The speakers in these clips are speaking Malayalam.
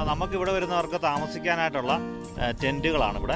നമുക്ക് ഇവിടെ വരുന്നവർക്ക് താമസിക്കാനായിട്ടുള്ള ടെന്റുകളാണ് ഇവിടെ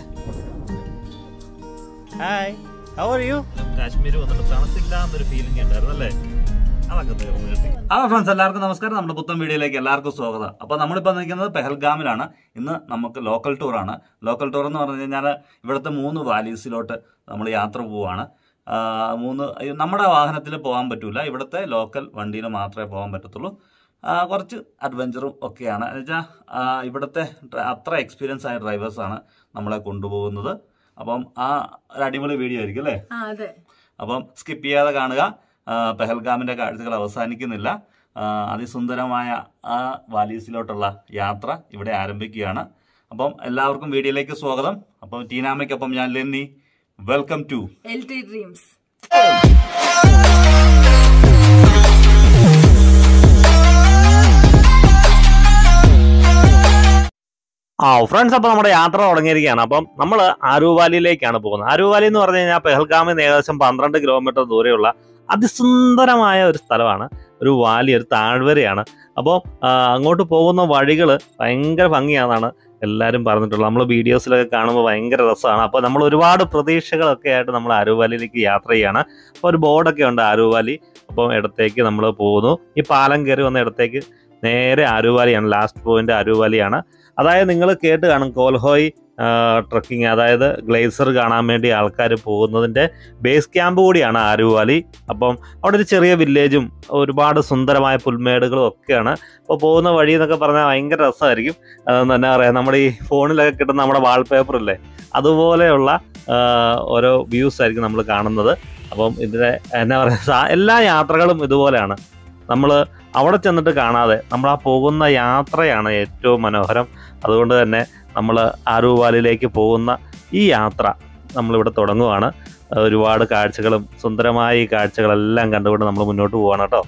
hi how are you Kashmir വന്നിട്ട് തണുത്തില്ല എന്നൊരു ഫീലിംഗ് ഉണ്ടായിരുന്നു അല്ലേ അതൊക്കെ തീർന്നു കിട്ടി ഹലോ ഫ്രണ്ട്സ് എല്ലാവർക്കും നമസ്കാരം നമ്മുടെ പുത്തൻ വീഡിയോയിലേക്ക് എല്ലാവർക്കും സ്വാഗതം അപ്പോൾ നമ്മളിപ്പോൾ നിൽക്കുന്നത് പെഹൽഗാമിലാണ് ഇന്ന് നമുക്ക് ലോക്കൽ ടൂറാണ് ലോക്കൽ ടൂർ എന്ന് പറഞ്ഞു കഴിഞ്ഞാൽ ഇവിടുത്തെ മൂന്ന് വാലീസിലോട്ട് നമ്മൾ യാത്ര പോവുകയാണ് ആ, മൂന്ന് നമ്മുടെ വാഹനത്തിൽ പോകാൻ പറ്റൂല ഇവിടുത്തെ ലോക്കൽ വണ്ടിയിൽ മാത്രമേ പോകാൻ പറ്റത്തുള്ളൂ ആ, കുറച്ച് അഡ്വഞ്ചറും ഒക്കെയാണ് എന്നുവെച്ചാൽ ഇവിടുത്തെ ഡ്ര- അത്ര എക്സ്പീരിയൻസ് ആയ ഡ്രൈവേഴ്സാണ് നമ്മളെ കൊണ്ടുപോകുന്നത് അപ്പം ആ ഒരു അടിപൊളി വീഡിയോ ആയിരിക്കും അല്ലേ ആ അതെ അപ്പം സ്കിപ്പ് ചെയ്യാതെ കാണുക ആ, പെഹൽഗാമിന്റെ കാഴ്ചകൾ അവസാനിക്കുന്നില്ല ആ, അതിസുന്ദരമായ ആ വാലീസിലോട്ടുള്ള യാത്ര ഇവിടെ ആരംഭിക്കുകയാണ് അപ്പം എല്ലാവർക്കും വീഡിയോയിലേക്ക് സ്വാഗതം അപ്പം ടീനാമയ്ക്കൊപ്പം ഞാൻ Lenny welcome to L T dreams ആ ഫ്രണ്ട്സ് അപ്പോൾ നമ്മുടെ യാത്ര തുടങ്ങിയിരിക്കുകയാണ് അപ്പം നമ്മൾ ആരൂവാലിയിലേക്കാണ് പോകുന്നത് ആരൂവാലി എന്ന് പറഞ്ഞു കഴിഞ്ഞാൽ പെഹൽഗാമിൽ നിന്ന് ഏകദേശം പന്ത്രണ്ട് കിലോമീറ്റർ ദൂരെയുള്ള അതിസുന്ദരമായ ഒരു സ്ഥലമാണ് ഒരു വാലി ഒരു താഴ്വരയാണ് അപ്പോൾ അങ്ങോട്ട് പോകുന്ന വഴികൾ ഭയങ്കര ഭംഗിയാണെന്നാണ് എല്ലാവരും പറഞ്ഞിട്ടുള്ളത് നമ്മൾ വീഡിയോസിലൊക്കെ കാണുമ്പോൾ ഭയങ്കര രസമാണ് അപ്പോൾ നമ്മൾ ഒരുപാട് പ്രതീക്ഷകളൊക്കെ ആയിട്ട് നമ്മൾ ആരൂവാലിയിലേക്ക് യാത്ര ചെയ്യാണ് അപ്പോൾ ഒരു ബോർഡൊക്കെ ഉണ്ട് ആരൂവാലി അപ്പോൾ ഇടത്തേക്ക് നമ്മൾ പോകുന്നു ഈ പാലം കയറി വന്ന ഇടത്തേക്ക് നേരെ ആരൂവാലിയാണ് ലാസ്റ്റ് പോയിന്റ് ആരൂവാലിയാണ് അതായത് നിങ്ങൾ കേട്ട് കാണും കോൽഹോയ് ട്രക്കിംഗ് അതായത് ഗ്ലേസർ കാണാൻ വേണ്ടി ആൾക്കാർ പോകുന്നതിൻ്റെ ബേസ് ക്യാമ്പ് കൂടിയാണ് ആരുവാലി അപ്പം അവിടെ ഒരു ചെറിയ വില്ലേജും ഒരുപാട് സുന്ദരമായ പുൽമേടുകളും ഒക്കെയാണ് അപ്പോൾ പോകുന്ന വഴി എന്നൊക്കെ പറഞ്ഞാൽ ഭയങ്കര രസമായിരിക്കും അതെന്ന് എന്നാ പറയുക നമ്മുടെ ഈ ഫോണിലൊക്കെ കിട്ടുന്ന നമ്മുടെ വാൾപേപ്പർ ഇല്ലേ അതുപോലെയുള്ള ആ, ഓരോ വ്യൂസ് ആയിരിക്കും നമ്മൾ കാണുന്നത് അപ്പം ഇതിലെ എന്നാ പറയുക സാ- എല്ലാ യാത്രകളും ഇതുപോലെയാണ് നമ്മൾ അവിടെ ചെന്നിട്ട് കാണാതെ നമ്മൾ ആ പോകുന്ന യാത്രയാണ് ഏറ്റവും മനോഹരം അതുകൊണ്ട് തന്നെ നമ്മൾ ആരൂവാലിലേക്ക് പോകുന്ന ഈ യാത്ര നമ്മളിവിടെ തുടങ്ങുവാണ് ഒരുപാട് കാഴ്ചകളും സുന്ദരമായ ഈ കാഴ്ചകളെല്ലാം കണ്ടുകൊണ്ട് നമ്മൾ മുന്നോട്ട് പോവാണ് കേട്ടോ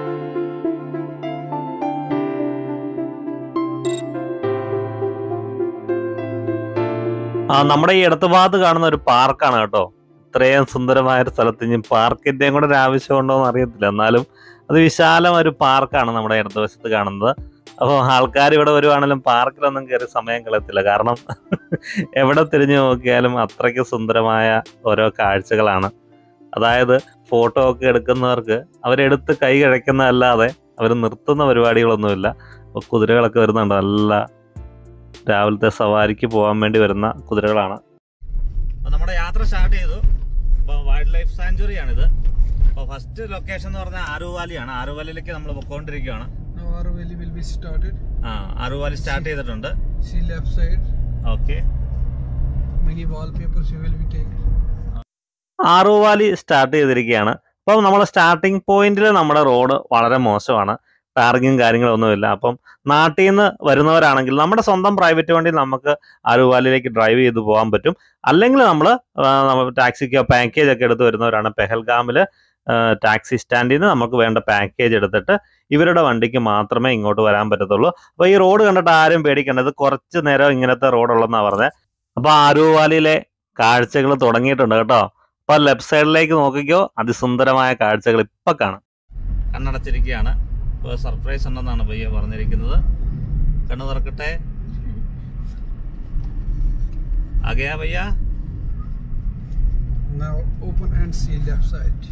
ആ നമ്മുടെ ഈ ഇടത്ത് ഭാഗത്ത് കാണുന്ന ഒരു പാർക്കാണ് കേട്ടോ ഇത്രയും സുന്ദരമായ ഒരു സ്ഥലത്ത് ഇനി പാർക്കിന്റെയും കൂടെ ഒരു ആവശ്യമുണ്ടോ എന്ന് അറിയത്തില്ല എന്നാലും അത് വിശാലം ഒരു പാർക്കാണ് നമ്മുടെ ഇടതുവശത്ത് കാണുന്നത് അപ്പോൾ ആൾക്കാർ ഇവിടെ വരുവാണെങ്കിലും പാർക്കിലൊന്നും കയറി സമയം കളയത്തില്ല കാരണം എവിടെ തിരിഞ്ഞു നോക്കിയാലും അത്രയ്ക്ക് സുന്ദരമായ ഓരോ കാഴ്ചകളാണ് അതായത് ഫോട്ടോ ഒക്കെ എടുക്കുന്നവർക്ക് അവരെടുത്ത് കൈ കഴിക്കുന്നതല്ലാതെ അവർ നിർത്തുന്ന പരിപാടികളൊന്നുമില്ല അപ്പോൾ കുതിരകളൊക്കെ വരുന്നുണ്ട് നല്ല രാവിലത്തെ സവാരിക്ക് പോകാൻ വേണ്ടി വരുന്ന കുതിരകളാണ് നമ്മുടെ യാത്ര സ്റ്റാർട്ട് ചെയ്തു അപ്പോൾ വൈൽഡ് ലൈഫ് സാഞ്ചുറിയാണിത് അപ്പോൾ ഫസ്റ്റ് ലൊക്കേഷൻ എന്ന് പറഞ്ഞാൽ ആരുവാലിയാണ് ആരുവാലിയിലേക്ക് നമ്മൾ പൊക്കോണ്ടിരിക്കുകയാണ് Now our valley will be started. ആ ആറുവാലി സ്റ്റാർട്ട് ചെയ്തിട്ടുണ്ട് See left side. Okay Many wallpapers you will be taken. Aru valley start ചെയ്തിരിക്കുകയാണ് അപ്പം നമ്മുടെ സ്റ്റാർട്ടിംഗ് പോയിന്റിൽ നമ്മുടെ റോഡ് വളരെ മോശമാണ് ടാർഗും കാര്യങ്ങളൊന്നുമില്ല അപ്പം നാട്ടിൽ നിന്ന് വരുന്നവരാണെങ്കിൽ നമ്മുടെ സ്വന്തം പ്രൈവറ്റ് വണ്ടി നമുക്ക് ആറുവാലിലേക്ക് ഡ്രൈവ് ചെയ്ത് പോകാൻ പറ്റും അല്ലെങ്കിൽ നമ്മൾ ടാക്സിക്കോ പാക്കേജ് ഒക്കെ എടുത്ത് വരുന്നവരാണ് പെഹൽഗാമിൽ ടാക്സി സ്റ്റാൻഡിൽ നിന്ന് നമുക്ക് വേണ്ട പാക്കേജ് എടുത്തിട്ട് ഇവരുടെ വണ്ടിക്ക് മാത്രമേ ഇങ്ങോട്ട് വരാൻ പറ്റത്തുള്ളൂ അപ്പോൾ ഈ റോഡ് കണ്ടിട്ട് ആരും പേടിക്കേണ്ടത് കുറച്ച് നേരം ഇങ്ങനത്തെ റോഡുള്ളതെന്നാണ് പറഞ്ഞത് അപ്പോൾ ആരുവാലിയിലെ കാഴ്ചകൾ തുടങ്ങിയിട്ടുണ്ട് കേട്ടോ അപ്പൊ ലെഫ്റ്റ് സൈഡിലേക്ക് നോക്കിക്കോ അതിസുന്ദരമായ കാഴ്ചകൾ ഇപ്പൊ കാണാം കണ്ണടച്ചിരിക്കുകയാണ് ഇപ്പോൾ സർപ്രൈസ് ഉണ്ടെന്നാണ് പയ്യ പറഞ്ഞിരിക്കുന്നത് കണ്ണു തുറക്കട്ടെ ആകെയാ പയ്യ Now open and see left side.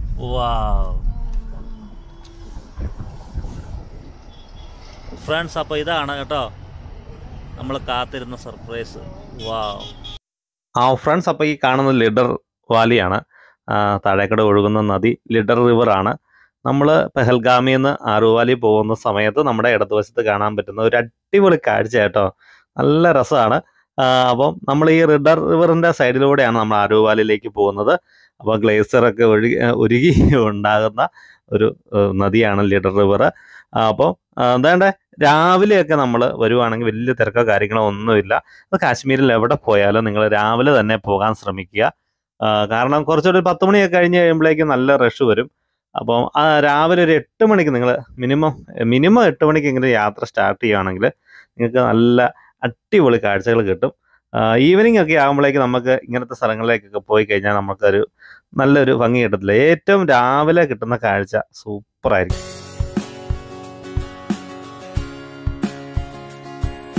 Friends അപ്പോൾ ഇതാണ് കേട്ടോ നമ്മൾ കാത്തിരുന്ന സർപ്രൈസ് വാവ് ആ ഫ്രണ്ട്സ് അപ്പോൾ ഈ കാണുന്ന ലിഡർ വാലിയാണ് ആ, താഴേക്കട ഒഴുകുന്ന നദി ലിഡർ റിവർ ആണ് നമ്മൾ പെഹൽഗാമിൽ നിന്ന് ആറുവാലി പോകുന്ന സമയത്ത് നമ്മുടെ ഇടതുവശത്ത് കാണാൻ പറ്റുന്ന ഒരു അടിപൊളി കാഴ്ച കേട്ടോ നല്ല രസമാണ് അപ്പം നമ്മൾ ഈ റിഡർ റിവറിൻ്റെ സൈഡിലൂടെയാണ് നമ്മൾ ആരുവാലിലേക്ക് പോകുന്നത് അപ്പോൾ ഗ്ലേസറൊക്കെ ഒഴുകി ഉരുകി ഉണ്ടാകുന്ന ഒരു ഏഹ്, നദിയാണ് ലിഡർ റിവർ അപ്പോൾ എന്താണ്ട് രാവിലെയൊക്കെ നമ്മൾ വരുവാണെങ്കിൽ വലിയ തിരക്കോ കാര്യങ്ങളോ ഒന്നുമില്ല അത് കാശ്മീരിൽ എവിടെ പോയാലും നിങ്ങൾ രാവിലെ തന്നെ പോകാൻ ശ്രമിക്കുക ആ, കാരണം കുറച്ചൊരു പത്ത് മണിയൊക്കെ കഴിഞ്ഞ് കഴിയുമ്പോഴേക്കും നല്ല റഷ് വരും അപ്പം ആ രാവിലെ ഒരു എട്ട് മണിക്ക് നിങ്ങൾ മിനിമം മിനിമം എട്ട് മണിക്കെങ്കിലും യാത്ര സ്റ്റാർട്ട് ചെയ്യുകയാണെങ്കിൽ നിങ്ങൾക്ക് നല്ല അടിപൊളി കാഴ്ചകൾ കിട്ടും ഈവനിങ് ഒക്കെ ആകുമ്പോഴേക്ക് നമുക്ക് ഇങ്ങനത്തെ സ്ഥലങ്ങളിലേക്കൊക്കെ പോയി കഴിഞ്ഞാൽ നമുക്കൊരു നല്ലൊരു ഭംഗി കിട്ടത്തില്ല ഏറ്റവും രാവിലെ കിട്ടുന്ന കാഴ്ച സൂപ്പറായിരിക്കും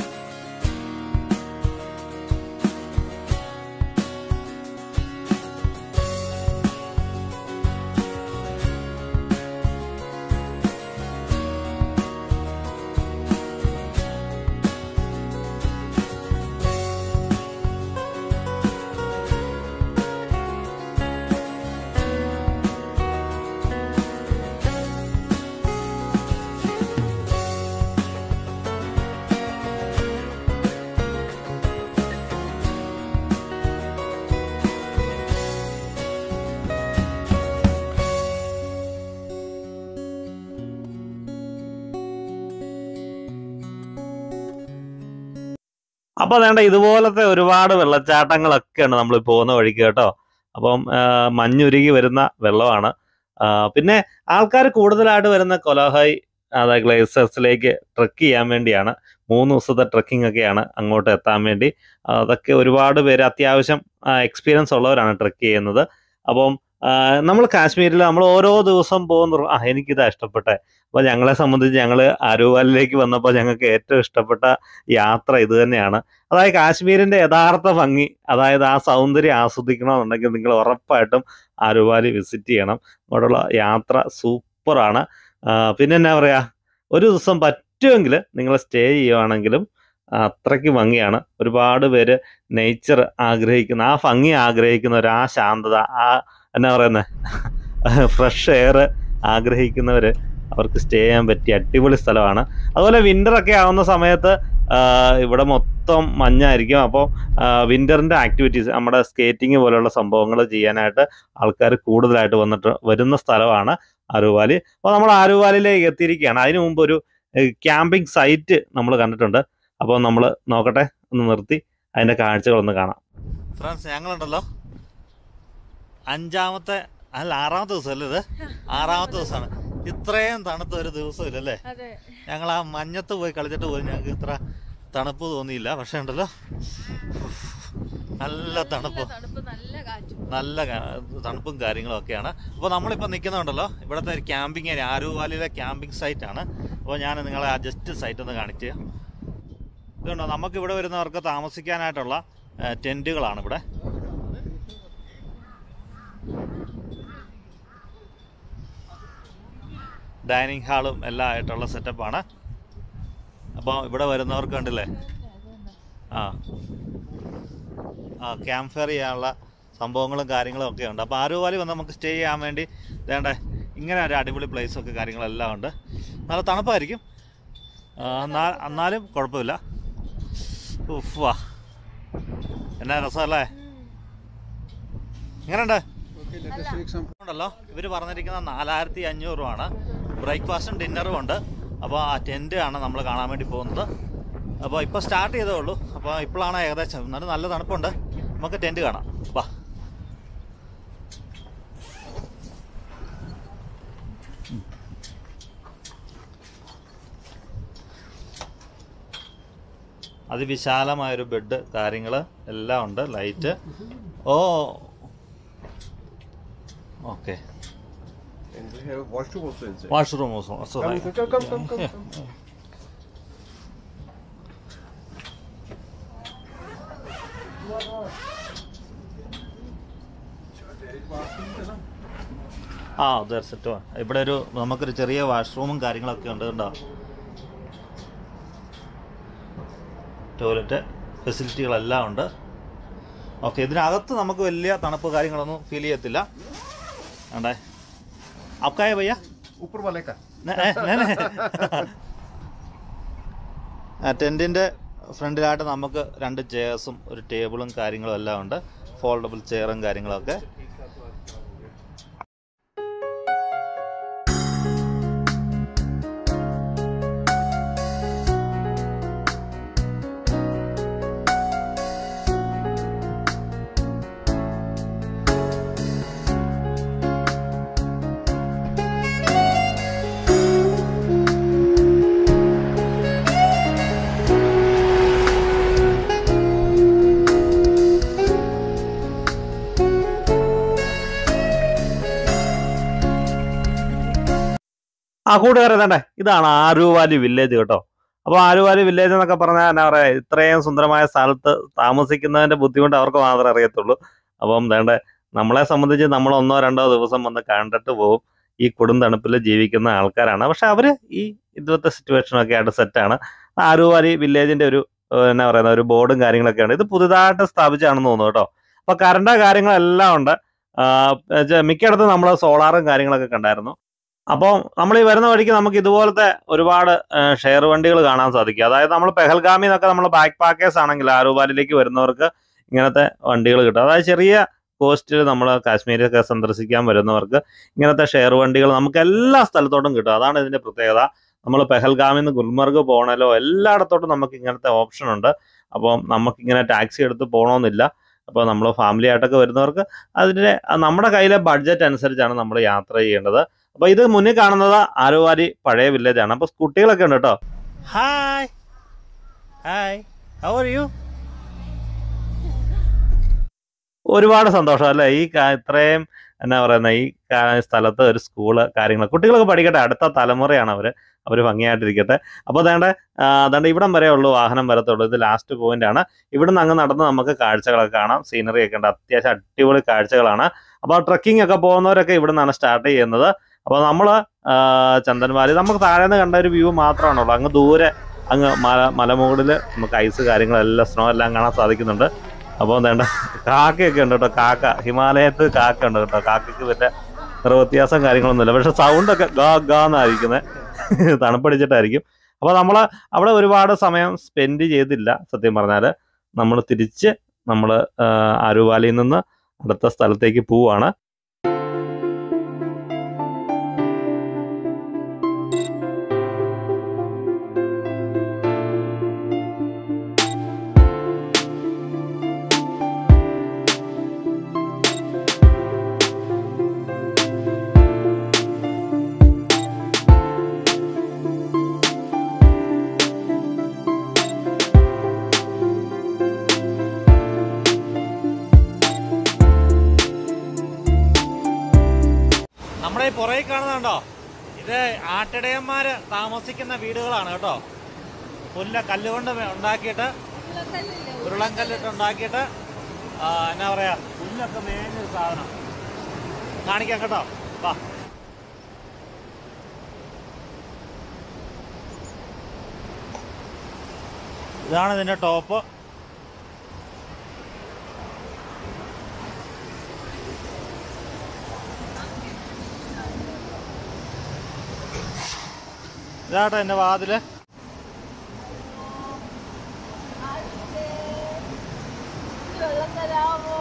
അപ്പോൾ വേണ്ട ഇതുപോലത്തെ ഒരുപാട് വെള്ളച്ചാട്ടങ്ങളൊക്കെയാണ് നമ്മൾ പോകുന്ന വഴിക്ക് കേട്ടോ അപ്പം ആ, മഞ്ഞുരുകി വരുന്ന വെള്ളമാണ് ആ, പിന്നെ ആൾക്കാർ കൂടുതലായിട്ട് വരുന്ന കൊലാഹായ് അതായത് ഗ്ലേസേഴ്സിലേക്ക് ട്രക്ക് ചെയ്യാൻ വേണ്ടിയാണ് മൂന്ന് ദിവസത്തെ ട്രക്കിംഗ് ഒക്കെയാണ് അങ്ങോട്ട് എത്താൻ വേണ്ടി അതൊക്കെ ഒരുപാട് പേര് അത്യാവശ്യം എക്സ്പീരിയൻസ് ഉള്ളവരാണ് ട്രക്ക് ചെയ്യുന്നത് അപ്പം നമ്മൾ കാശ്മീരിൽ നമ്മൾ ഓരോ ദിവസം പോകുന്ന ആ എനിക്കിതാ ഇഷ്ടപ്പെട്ടെ അപ്പോൾ ഞങ്ങളെ സംബന്ധിച്ച് ഞങ്ങൾ ആരുവാലിലേക്ക് വന്നപ്പോൾ ഞങ്ങൾക്ക് ഏറ്റവും ഇഷ്ടപ്പെട്ട യാത്ര ഇത് തന്നെയാണ് അതായത് കാശ്മീരിന്റെ യഥാർത്ഥ ഭംഗി അതായത് ആ സൗന്ദര്യം ആസ്വദിക്കണമെന്നുണ്ടെങ്കിൽ നിങ്ങൾ ഉറപ്പായിട്ടും ആരുവാലി വിസിറ്റ് ചെയ്യണം അങ്ങോട്ടുള്ള യാത്ര സൂപ്പറാണ് പിന്നെ എന്നാ പറയാ ഒരു ദിവസം പറ്റുമെങ്കിൽ നിങ്ങൾ സ്റ്റേ ചെയ്യുവാണെങ്കിലും അത്രയ്ക്ക് ഭംഗിയാണ് ഒരുപാട് പേര് നേച്ചർ ആഗ്രഹിക്കുന്ന ആ ഭംഗി ആഗ്രഹിക്കുന്നവർ ആ ശാന്തത ആ എന്നാ പറയുന്നത് ഫ്രഷ് എയർ ആഗ്രഹിക്കുന്നവർ അവർക്ക് സ്റ്റേ ചെയ്യാൻ പറ്റിയ അടിപൊളി സ്ഥലമാണ് അതുപോലെ വിൻ്റർ ഒക്കെ ആവുന്ന സമയത്ത് ആ, ഇവിടെ മൊത്തം മഞ്ഞായിരിക്കും അപ്പോൾ വിൻ്ററിൻ്റെ ആക്ടിവിറ്റീസ് നമ്മുടെ സ്കേറ്റിംഗ് പോലെയുള്ള സംഭവങ്ങൾ ചെയ്യാനായിട്ട് ആൾക്കാർ കൂടുതലായിട്ട് വന്നിട്ട് വരുന്ന സ്ഥലമാണ് ആരുവാലി അപ്പോൾ നമ്മൾ ആരുവാലിലേക്ക് എത്തിയിരിക്കുകയാണ് അതിനു മുമ്പ് ഒരു ക്യാമ്പിംഗ് സൈറ്റ് നമ്മൾ കണ്ടിട്ടുണ്ട് അപ്പോൾ നമ്മൾ നോക്കട്ടെ ഒന്ന് നിർത്തി അതിൻ്റെ കാഴ്ചകളൊന്ന് കാണാം ഫ്രണ്ട്സ് ഞങ്ങളുണ്ടല്ലോ അഞ്ചാമത്തെ അല്ല ആറാമത്തെ ദിവസം അല്ലേ ഇത് ആറാമത്തെ ദിവസമാണ് ഇത്രയും തണുത്ത ഒരു ദിവസം ഇല്ലല്ലേ അതെ ഞങ്ങൾ ആ മഞ്ഞത്ത് പോയി കളിച്ചിട്ട് പോയി ഞങ്ങൾക്ക് ഇത്ര തണുപ്പ് തോന്നിയില്ല പക്ഷേ ഉണ്ടല്ലോ നല്ല തണുപ്പ് നല്ല തണുപ്പ് നല്ല കാറ്റും നല്ല കാ- തണുപ്പും കാര്യങ്ങളും ഒക്കെയാണ് അപ്പോൾ നമ്മളിപ്പോൾ നിൽക്കുന്നുണ്ടല്ലോ ഇവിടുത്തെ ഒരു ക്യാമ്പിങ് ഏരിയ ആരുവാലിയിലെ ക്യാമ്പിംഗ് സൈറ്റ് ആണ് അപ്പോൾ ഞാൻ നിങ്ങളെ ആ ജസ്റ്റ് സൈറ്റ് ഒന്ന് കാണിച്ച് ഇതുണ്ടോ നമുക്ക് ഇവിടെ വരുന്നവർക്ക് താമസിക്കാനായിട്ടുള്ള ടെൻറ്റുകളാണ് ഇവിടെ ഡൈനിങ് ഹാളും എല്ലാം ആയിട്ടുള്ള സെറ്റപ്പാണ് അപ്പോൾ ഇവിടെ വരുന്നവർക്ക് കണ്ടില്ലേ ആ ആ ക്യാമ്പ് ഫയർ ചെയ്യാനുള്ള സംഭവങ്ങളും കാര്യങ്ങളും ഒക്കെ ഉണ്ട് അപ്പോൾ ആരുവാലി വന്ന് നമുക്ക് സ്റ്റേ ചെയ്യാൻ വേണ്ടി വേണ്ടേ ഇങ്ങനെ ഒരു അടിപൊളി പ്ലേസും ഒക്കെ കാര്യങ്ങളെല്ലാം ഉണ്ട് നല്ല തണുപ്പായിരിക്കും ആ, എന്നാ- എന്നാലും കുഴപ്പമില്ല ഉഫ് വാ എന്നാ രസമല്ലേ എങ്ങനെയുണ്ട് Okay, let us take some. ഉണ്ടല്ലോ ഇവർ പറഞ്ഞിരിക്കുന്ന നാലായിരത്തി അഞ്ഞൂറ് രൂപയാണ് ബ്രേക്ക്ഫാസ്റ്റും ഡിന്നറും ഉണ്ട് അപ്പോൾ ആ ടെൻ്റ് ആണ് നമ്മൾ കാണാൻ വേണ്ടി പോകുന്നത് അപ്പോൾ ഇപ്പോൾ സ്റ്റാർട്ട് ചെയ്തേ ഉള്ളൂ അപ്പോൾ ഇപ്പോഴാണ് ഏകദേശം എന്നാലും നല്ല തണുപ്പുണ്ട് നമുക്ക് ടെൻറ്റ് കാണാം വാ അതിവിശാലമായൊരു ബെഡ് കാര്യങ്ങൾ എല്ലാം ഉണ്ട് light oh okay And we have washroom also inside. Washroom also Come, come, come, come, come, come. ആ അതെ സെറ്റ് ഇവിടെ ഒരു നമുക്കൊരു ചെറിയ വാഷ്റൂമും കാര്യങ്ങളൊക്കെ ഉണ്ട് കണ്ടോ ടോയ്ലറ്റ് ഫെസിലിറ്റികളെല്ലാം ഉണ്ട് ഓക്കെ ഇതിനകത്ത് നമുക്ക് വലിയ തണുപ്പ് കാര്യങ്ങളൊന്നും ഫീൽ ചെയ്യത്തില്ല വേണ്ടേ അക്കായ പയ്യ ऊपर वाले का ടെൻറ്റിൻ്റെ ഫ്രണ്ടിലായിട്ട് നമുക്ക് രണ്ട് ചെയർസും ഒരു ടേബിളും കാര്യങ്ങളും എല്ലാം ഉണ്ട് ഫോൾഡബിൾ ചെയറും കാര്യങ്ങളൊക്കെ ആ കൂട്ടുകാരെ തന്നെ ഇതാണ് ആരുവാലി വില്ലേജ് കേട്ടോ അപ്പോൾ ആരുവാലി വില്ലേജ് എന്നൊക്കെ പറഞ്ഞാൽ എന്നാ പറയാ ഇത്രയും സുന്ദരമായ സ്ഥലത്ത് താമസിക്കുന്നതിന്റെ ബുദ്ധിമുട്ട് അവർക്ക് മാത്രമേ അറിയത്തുള്ളൂ അപ്പം വേണ്ട നമ്മളെ സംബന്ധിച്ച് നമ്മൾ ഒന്നോ രണ്ടോ ദിവസം വന്ന് കണ്ടിട്ട് പോകും ഈ കൊടും തണുപ്പിൽ ജീവിക്കുന്ന ആൾക്കാരാണ് പക്ഷെ അവര് ഈ ഇതുപോലത്തെ സിറ്റുവേഷനൊക്കെ ആയിട്ട് സെറ്റാണ് ആരുവാലി വില്ലേജിന്റെ ഒരു ഏഹ്, എന്നാ പറയുന്ന ഒരു ബോർഡും കാര്യങ്ങളൊക്കെയാണ് ഇത് പുതുതായിട്ട് സ്ഥാപിച്ചാണെന്ന് തോന്നുന്നു കേട്ടോ അപ്പൊ കറണ്ട് കാര്യങ്ങളെല്ലാം ഉണ്ട് ആ, വെച്ചാ മിക്കയിടത്തും നമ്മൾ സോളാറും കാര്യങ്ങളൊക്കെ കണ്ടായിരുന്നു അപ്പോൾ നമ്മൾ ഈ വരുന്ന വഴിക്ക് നമുക്ക് ഇതുപോലത്തെ ഒരുപാട് ഷെയർ വണ്ടികൾ കാണാൻ സാധിക്കും അതായത് നമ്മൾ പെഹൽഗാമിൽ നിന്നൊക്കെ നമ്മൾ ബാക്ക് പാക്കേഴ്സ് ആണെങ്കിൽ ആരൂബാലിലേക്ക് വരുന്നവർക്ക് ഇങ്ങനത്തെ വണ്ടികൾ കിട്ടും അതായത് ചെറിയ കോസ്റ്റിൽ നമ്മൾ കാശ്മീരൊക്കെ സന്ദർശിക്കാൻ വരുന്നവർക്ക് ഇങ്ങനത്തെ ഷെയർ വണ്ടികൾ നമുക്ക് എല്ലാ സ്ഥലത്തോട്ടും കിട്ടും അതാണ് ഇതിന്റെ പ്രത്യേകത നമ്മൾ പെഹൽഗാമിൽ നിന്ന് ഗുൽമർഗ് പോകണല്ലോ എല്ലായിടത്തോട്ടും നമുക്ക് ഇങ്ങനത്തെ ഓപ്ഷൻ ഉണ്ട് അപ്പം നമുക്കിങ്ങനെ ടാക്സി എടുത്ത് പോകണമെന്നില്ല അപ്പോൾ നമ്മൾ ഫാമിലി ആയിട്ടൊക്കെ വരുന്നവർക്ക് അതിൻ്റെ നമ്മുടെ കയ്യിലെ ബഡ്ജറ്റ് അനുസരിച്ചാണ് നമ്മൾ യാത്ര ചെയ്യേണ്ടത് അപ്പോൾ ഇത് മുന്നിൽ കാണുന്നത് ആലുവാലി പഴയ വില്ലേജ് ആണ് അപ്പോൾ കുട്ടികളൊക്കെ ഉണ്ട് കേട്ടോ hi hi how are you ഒരുപാട് സന്തോഷം അല്ലേ ഈ കാ- ഇത്രയും എന്നാ പറയുന്ന ഈ കാ- സ്ഥലത്ത് ഒരു സ്കൂള് കാര്യങ്ങൾ കുട്ടികളൊക്കെ പഠിക്കട്ടെ അടുത്ത തലമുറയാണ് അവർ അവർ ഭംഗിയായിട്ടിരിക്കട്ടെ അപ്പോൾ അതേണ്ട അതുകൊണ്ട് ഇവിടം വരെ ഉള്ളൂ വാഹനം വരത്തുള്ളൂ ഇത് ലാസ്റ്റ് പോയിന്റ് ആണ് ഇവിടെ നിന്ന് അങ്ങ് നടന്ന് നമുക്ക് കാഴ്ചകളൊക്കെ കാണാം സീനറി ഒക്കെ ഉണ്ട് അത്യാവശ്യം അടിപൊളി കാഴ്ചകളാണ് അപ്പോൾ ട്രക്കിംഗ് ഒക്കെ പോകുന്നവരൊക്കെ ഇവിടെ നിന്നാണ് സ്റ്റാർട്ട് ചെയ്യുന്നത് അപ്പോൾ നമ്മൾ ചന്ദൻവാലി നമുക്ക് താഴെ നിന്ന് കണ്ട ഒരു വ്യൂ മാത്രമാണുള്ളൂ അങ്ങ് ദൂരെ അങ്ങ് മല മലമുകളിൽ നമുക്ക് ഐസ് കാര്യങ്ങളെല്ലാം സ്നോ എല്ലാം കാണാൻ സാധിക്കുന്നുണ്ട് അപ്പോൾ വേണ്ട കാക്കയൊക്കെ ഉണ്ട് കേട്ടോ കാക്ക ഹിമാലയത്ത് കാക്ക ഉണ്ട് കേട്ടോ കാക്കയ്ക്ക് വലിയ നിറവ്യത്യാസം കാര്യങ്ങളൊന്നുമില്ല പക്ഷെ സൗണ്ടൊക്കെ ഗാ ഗാ എന്നായിരിക്കുന്നത് തണുപ്പടിച്ചിട്ടായിരിക്കും അപ്പോൾ നമ്മൾ അവിടെ ഒരുപാട് സമയം സ്പെൻഡ് ചെയ്തില്ല സത്യം പറഞ്ഞാൽ നമ്മൾ തിരിച്ച് നമ്മൾ ആരുവാലിയിൽ നിന്ന് അടുത്ത സ്ഥലത്തേക്ക് പോവാണ് നമ്മുടെ ഈ പുറകെ കാണുന്നുണ്ടോ ഇത് ആട്ടിടയന്മാര് താമസിക്കുന്ന വീടുകളാണ് കേട്ടോ പുല്ല കല്ലുകൊണ്ട് വേ- ഉണ്ടാക്കിയിട്ട് ഉരുളൻകല്ലിട്ട് ഉണ്ടാക്കിയിട്ട് ആ, എന്നാ പറയാ പുല്ലൊക്കെ മേഞ്ഞൊരു സാധനം കാണിക്കാം കേട്ടോ വാ ഇതാണ് ഇതിന്റെ ടോപ്പ് ഇതാട്ടോ എന്റെ വാതില് വെള്ളം തരാമോ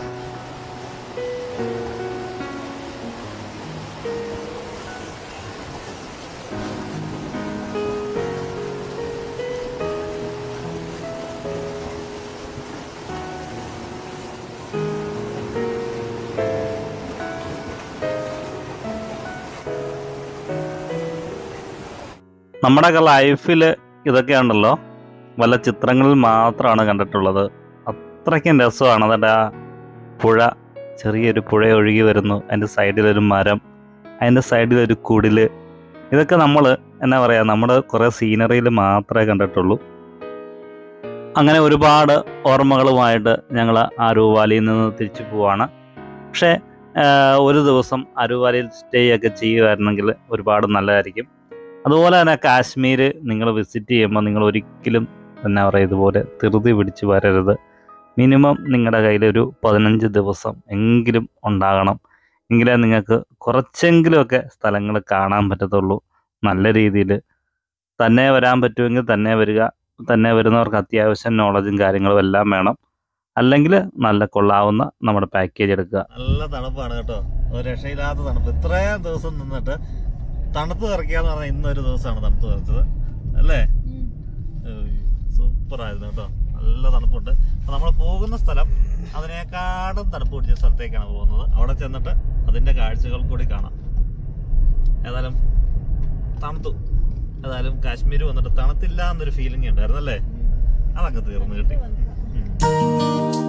നമ്മുടെയൊക്കെ ലൈഫിൽ ഇതൊക്കെ ഉണ്ടല്ലോ വല്ല ചിത്രങ്ങളിൽ മാത്രമാണ് കണ്ടിട്ടുള്ളത് അത്രയ്ക്കും രസമാണ് അതിൻ്റെ ആ പുഴ ചെറിയൊരു പുഴ ഒഴുകി വരുന്നു അതിൻ്റെ സൈഡിലൊരു മരം അതിൻ്റെ സൈഡിലൊരു കുടില് ഇതൊക്കെ നമ്മൾ എന്നാ പറയുക നമ്മൾ കുറേ സീനറിയിൽ മാത്രമേ കണ്ടിട്ടുള്ളൂ അങ്ങനെ ഒരുപാട് ഓർമ്മകളുമായിട്ട് ഞങ്ങൾ അരുവാലിയിൽ നിന്ന് തിരിച്ചു പോവാണ് പക്ഷേ ആ, ഒരു ദിവസം അരുവാലിയിൽ സ്റ്റേ ഒക്കെ ചെയ്യുമായിരുന്നെങ്കിൽ ഒരുപാട് നല്ലതായിരിക്കും അതുപോലെ തന്നെ കാശ്മീർ നിങ്ങൾ വിസിറ്റ് ചെയ്യുമ്പോൾ നിങ്ങൾ ഒരിക്കലും എന്നാ പറയുക ഇതുപോലെ ധൃതി പിടിച്ച് വരരുത് മിനിമം നിങ്ങളുടെ കയ്യിൽ ഒരു പതിനഞ്ച് ദിവസം എങ്കിലും ഉണ്ടാകണം എങ്കിലേ നിങ്ങൾക്ക് കുറച്ചെങ്കിലുമൊക്കെ സ്ഥലങ്ങൾ കാണാൻ പറ്റത്തുള്ളൂ നല്ല രീതിയിൽ തന്നെ വരാൻ പറ്റുമെങ്കിൽ തന്നെ വരിക തന്നെ വരുന്നവർക്ക് അത്യാവശ്യം നോളജും കാര്യങ്ങളും എല്ലാം വേണം അല്ലെങ്കിൽ നല്ല കൊള്ളാവുന്ന നമ്മുടെ പാക്കേജ് എടുക്കുക നല്ല തണുപ്പാണ് കേട്ടോ ഒരു രക്ഷയില്ലാത്ത തണുപ്പ് ഇത്രയും ദിവസം നിന്നിട്ട് തണുത്ത് നിറയ്ക്കാന്ന് പറഞ്ഞാൽ ഇന്നൊരു ദിവസമാണ് തണുത്ത് നിറച്ചത് അല്ലേ സൂപ്പർ ആയിരുന്നു കേട്ടോ നല്ല തണുപ്പുണ്ട് അപ്പൊ നമ്മൾ പോകുന്ന സ്ഥലം അതിനേക്കാളും തണുപ്പ് പിടിച്ച സ്ഥലത്തേക്കാണ് പോകുന്നത് അവിടെ ചെന്നിട്ട് അതിന്റെ കാഴ്ചകൾ കൂടി കാണാം ഏതായാലും തണുത്തു ഏതായാലും കാശ്മീർ വന്നിട്ട് തണുത്തില്ല എന്നൊരു ഫീലിംഗ് ഉണ്ടായിരുന്നു അല്ലേ അതങ്ങ് തീർന്നു കിട്ടി ഉം.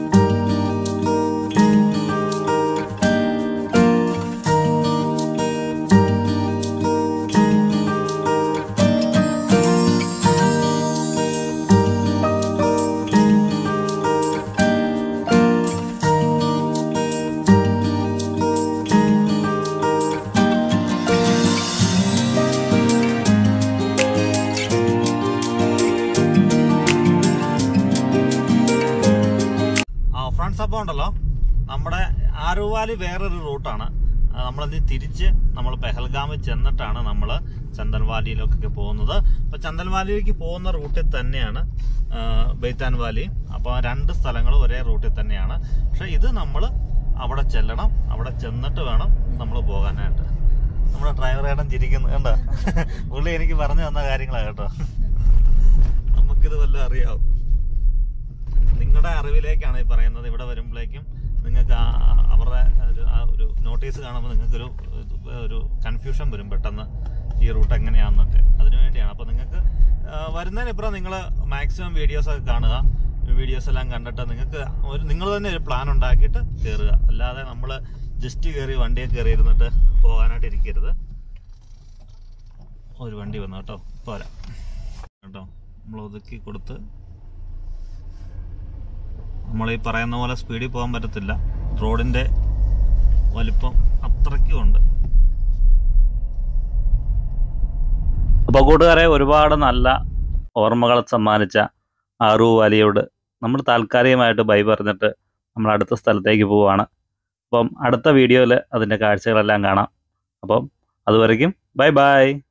ആ ഫ്രണ്ട്സ് അപ്പോൾ ഉണ്ടല്ലോ നമ്മുടെ ആറുവാലി വേറൊരു റൂട്ടാണ് നമ്മളത് തിരിച്ച് നമ്മൾ പെഹൽഗാമിൽ ചെന്നിട്ടാണ് നമ്മൾ ചന്ദൻവാലിയിലേക്കൊക്കെ പോകുന്നത് അപ്പോൾ ചന്ദൻവാലിയിലേക്ക് പോകുന്ന റൂട്ടിൽ തന്നെയാണ് ആ, ബെയ്ത്താൻ വാലി അപ്പോൾ രണ്ട് സ്ഥലങ്ങൾ ഒരേ റൂട്ടിൽ തന്നെയാണ് പക്ഷെ ഇത് നമ്മൾ അവിടെ ചെല്ലണം അവിടെ ചെന്നിട്ട് വേണം നമ്മൾ പോകാനായിട്ട് നമ്മുടെ ഡ്രൈവർ ഏട്ടൻ ചിരിക്കുന്നു കണ്ടോ പുള്ളി എനിക്ക് പറഞ്ഞു തന്ന കാര്യങ്ങളാണ് കേട്ടോ നമുക്കിത് വല്ലതും അറിയാവും നിങ്ങളുടെ അറിവിലേക്കാണ് ഈ പറയുന്നത് ഇവിടെ വരുമ്പോഴേക്കും നിങ്ങൾക്ക് ആ ആ- അവരുടെ ഒരു ആ ഒരു നോട്ടീസ് കാണുമ്പോൾ നിങ്ങൾക്കൊരു ഇത് ഒരു കൺഫ്യൂഷൻ വരും പെട്ടെന്ന് ഈ റൂട്ട് എങ്ങനെയാണെന്നൊക്കെ അതിനു വേണ്ടിയാണ് അപ്പോൾ നിങ്ങൾക്ക് വരുന്നതിനിപ്പുറം നിങ്ങൾ മാക്സിമം വീഡിയോസ് ഒക്കെ കാണുക വീഡിയോസ് എല്ലാം കണ്ടിട്ട് നിങ്ങൾക്ക് ഒരു നിങ്ങൾ തന്നെ ഒരു പ്ലാൻ ഉണ്ടാക്കിയിട്ട് കയറുക അല്ലാതെ നമ്മൾ ജസ്റ്റ് കയറി വണ്ടിയിൽ കയറി ഇരുന്നിട്ട് പോകാനായിട്ട് ഇരിക്കരുത് ഒരു വണ്ടി വന്നു കേട്ടോ പോരാ കേട്ടോ നമ്മൾ ഒതുക്കി കൊടുത്ത് നമ്മൾ ഈ പറയുന്ന പോലെ സ്പീഡിൽ പോകാൻ പറ്റത്തില്ല റോഡിന്റെ വലിപ്പം അത്രയ്ക്കും ഉണ്ട് അപ്പോൾ കൂട്ടുകാരെ ഒരുപാട് നല്ല ഓർമ്മകൾ സമ്മാനിച്ച ആറു വാലിയോട് നമ്മൾ താൽക്കാലികമായിട്ട് ബൈ പറഞ്ഞിട്ട് നമ്മൾ അടുത്ത സ്ഥലത്തേക്ക് പോവുകയാണ് അപ്പം അടുത്ത വീഡിയോയിൽ അതിൻ്റെ കാഴ്ചകളെല്ലാം കാണാം അപ്പം അതുവരയ്ക്കും ബൈ ബൈ